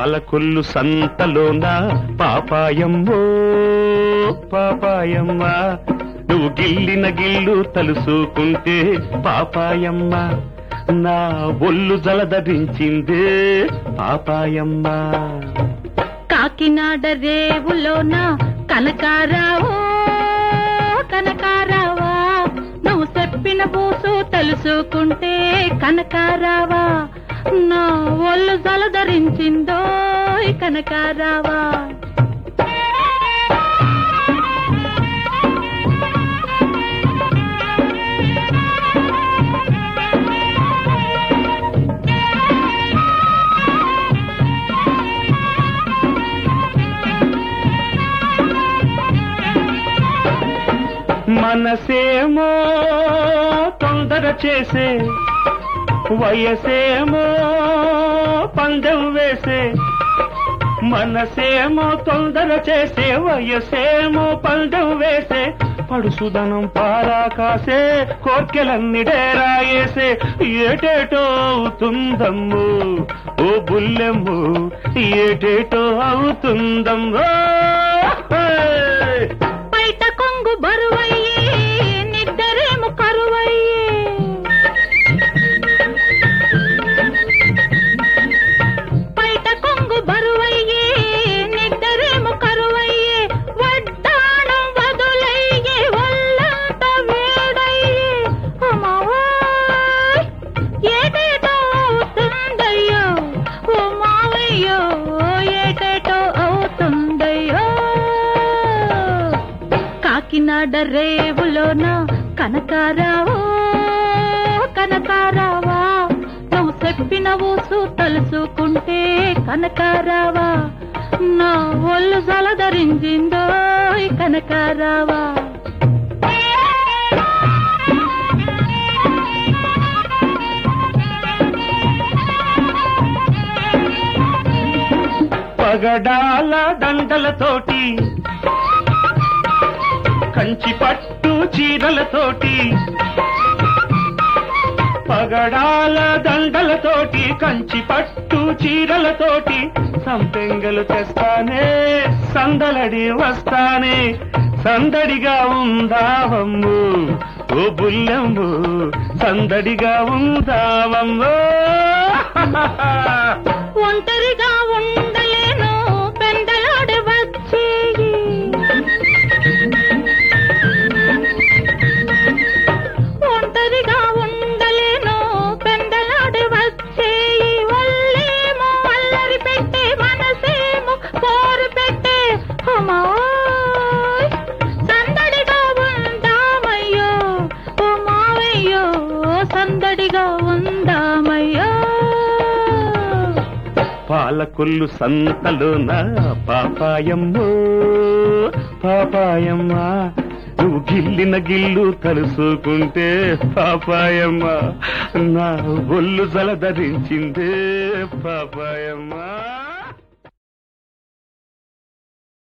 పాలకొల్లు సంతలోన పాపాయమ్మో పాపాయమ్మ నువ్వు గిల్లిన గిల్లు తలుసుకుంటే పాపాయమ్మ నా ఒళ్ళు జలధరించిందే పాపాయమ్మ కాకినాడ రేవులోన కనకారావు కనకారావా నువ్వు చెప్పిన బూసు తెలుసుకుంటే కనకారావా నా ఒళ్ళు జలధరించిందో కనకారావా మనసేమో తొందర చేసే వయసేమో పందెం వేసే మనసేమో తొందర చేసే వయసేమో పందెం వేసే పడుసుదనం పారా కాసే కోర్కెలన్నీ డేరాయేసే ఏటేటో అవుతుందమ్ము ఓ బుల్లెమ్ము ఏటేటో అవుతుందమ్మో బయట కొంగు బరువయ్యే నిద్దరేమో కరువయ్యే బయట కొంగు బరువయ్యే నిద్దరేమో కరువయ్యే వడ్డాణం వదులయ్యే ఒళ్ళంత వేడయ్యే అమ్మవాయ్ ఏటేటో అవుతుందయ్యో ఓ మావయ్యో ఏటేటో అవుతుందయ్యో కాకినాడ రేవులోన కనకారావో కనకారావా నువ్వు చెప్పిన ఊసు తలుసుకుంటే కనకారావా నా ఒళ్ళు జలధరించిందో కనకారావా పగడాల దండలతోటి కంచి పట్టు చీరలతోటి పగడాల దండలతోటి కంచి పట్టు చీరలతోటి సంపెంగలు తెస్తానే సందలడి వస్తానే సందడిగా ఉందావమ్ము ఓ బుల్లెమ్ము సందడిగా ఉందావమ్ము ఒంటరిగా ఉండలేను పెందలాడి వచ్చేయి ఒంటరిగా ఉండలేను పెందలాడి వచ్చేయి వల్లేమో అల్లరి పెట్టే మనసేమో కోరు పెట్టే అమ్మాయ్ సందడిగా ఉందామయ్యో ఓ మావయ్యో సందడిగా ఉందామయ్యో పాలకొల్లు సంతలోన పాపాయమ్మో పాపాయమ్మ నువ్వు గిల్లిన గిల్లు తలుసుకుంటే పాపాయమ్మ నా ఒళ్ళు జలధరించిందే పాపాయమ్మ